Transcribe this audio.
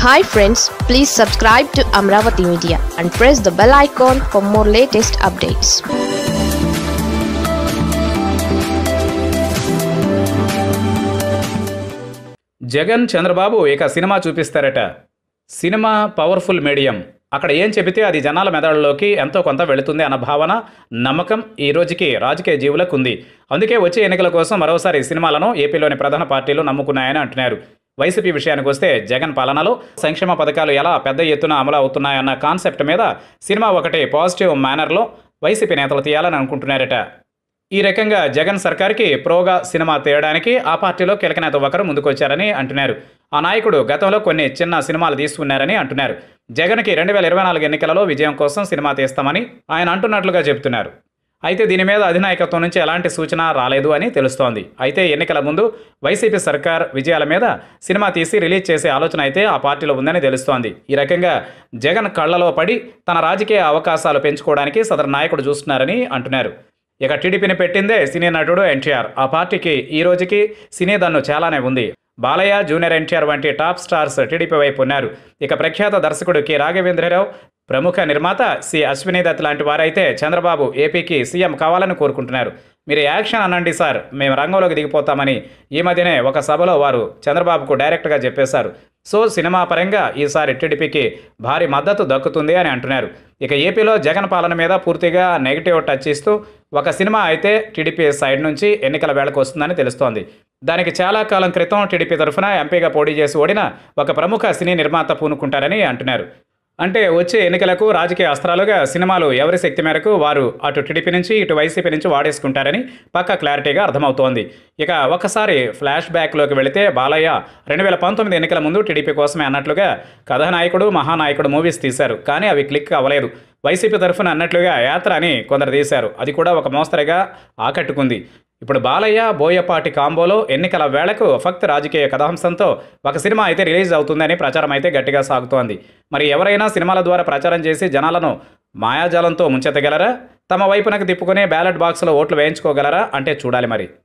hi friends please subscribe to Amaravati media and press the bell icon for more latest updates Jagan Chandrababu ఇక cinema చూపిస్తారట cinema powerful medium అక్కడ ఏం చెబితే అది జనాల మెదడులోకి ఎంతో కొంత వెళుతుంది అన్న భావన నమ్మకం ఈ రోజుకి రాజకీయ జీవులకు ఉంది అందుకే వచ్చే ఎన్నికల కోసం మరోసారి సినిమాలను ఏపీలోని ప్రధాన పార్టీలు నమ్ముకున్నాయని అంటున్నారు వైసీపీ విషయానికి వస్తే జగన్ పాలనలో సంక్షేమ పథకాలు ఎలా పెద్ద ఎత్తున అమలు అవుతున్నాయన్న కాన్సెప్ట్ మీద సినిమా ఒకటి పాజిటివ్ మేనర్లో వైసీపీ నేతలు తీయాలని అనుకుంటున్నారట ఈ రకంగా జగన్ సర్కార్కి ప్రోగా సినిమా తీయడానికి ఆ పార్టీలో కీలక నేత ఒకరు ముందుకొచ్చారని అంటున్నారు ఆ నాయకుడు గతంలో కొన్ని చిన్న సినిమాలు తీసుకున్నారని అంటున్నారు జగన్కి రెండు వేల ఇరవై నాలుగు ఎన్నికలలో విజయం కోసం సినిమా తీస్తామని ఆయన అంటున్నట్లుగా చెబుతున్నారు అయితే దీని మీద అధినాయకత్వం నుంచి ఎలాంటి సూచన రాలేదు అని తెలుస్తోంది అయితే ఎన్నికల ముందు వైసీపీ సర్కార్ విజయాల మీద సినిమా తీసి రిలీజ్ చేసే ఆలోచన అయితే ఆ పార్టీలో ఉందని తెలుస్తోంది ఈ రకంగా జగన్ కళ్లలో పడి తన రాజకీయ అవకాశాలు పెంచుకోవడానికి సదరు నాయకుడు చూస్తున్నారని అంటున్నారు ఇక టీడీపీని పెట్టిందే సినీ నటుడు ఎన్టీఆర్ ఆ పార్టీకి ఈ రోజుకి సినీ దన్ను చాలానే ఉంది బాలయ్య జూనియర్ ఎన్టీఆర్ వంటి టాప్ స్టార్స్ టీడీపీ వైపు ఉన్నారు ఇక ప్రఖ్యాత దర్శకుడు కె రాఘవేంద్రరావు ప్రముఖ నిర్మాత సి అశ్వినీ దత్ లాంటి వారైతే చంద్రబాబు ఏపీకి సీఎం కావాలని కోరుకుంటున్నారు మీరు యాక్షన్ అనండి సార్ మేము రంగంలోకి దిగిపోతామని ఈ మధ్యనే ఒక సభలో వారు చంద్రబాబుకు డైరెక్ట్గా చెప్పేశారు సో సినిమా పరంగా ఈసారి టీడీపీకి భారీ మద్దతు దక్కుతుంది అని అంటున్నారు ఇక ఏపీలో జగన్ పాలన మీద పూర్తిగా నెగిటివ్ టచ్ ఇస్తూ ఒక సినిమా అయితే టీడీపీ సైడ్ నుంచి ఎన్నికల వేళకు వస్తుందని తెలుస్తోంది దానికి చాలా కాలం క్రితం టీడీపీ తరఫున ఎంపీగా పోటీ చేసి ఓడిన ఒక ప్రముఖ సినీ నిర్మాత పూనుకుంటారని అంటున్నారు అంటే వచ్చే ఎన్నికలకు రాజకీయ అస్త్రాలుగా సినిమాలు ఎవరి శక్తి మేరకు వారు అటు టీడీపీ నుంచి ఇటు వైసీపీ నుంచి వాడేసుకుంటారని పక్క క్లారిటీగా అర్థమవుతోంది ఇక ఒకసారి ఫ్లాష్ బ్యాక్లోకి వెళితే బాలయ్య రెండు వేల పంతొమ్మిది ఎన్నికల ముందు టీడీపీ కోసమే అన్నట్లుగా కథానాయకుడు మహానాయకుడు మూవీస్ తీశారు కానీ అవి క్లిక్ అవ్వలేదు వైసీపీ తరఫున అన్నట్లుగా యాత్ర అని కొందరు తీశారు అది కూడా ఒక మోస్తరుగా ఆకట్టుకుంది ఇప్పుడు బాలయ్య బోయపాటి కాంబోలో ఎన్నికల వేళకు ఫక్త్ రాజకీయ కథాంశంతో ఒక సినిమా అయితే రిలీజ్ అవుతుందని ప్రచారం అయితే గట్టిగా సాగుతోంది మరి ఎవరైనా సినిమాల ద్వారా ప్రచారం చేసి జనాలను మాయాజాలంతో ముంచెత్తగలరా తమ వైపునకు తిప్పుకునే బ్యాలెట్ బాక్స్లో ఓట్లు వేయించుకోగలరా అంటే చూడాలి మరి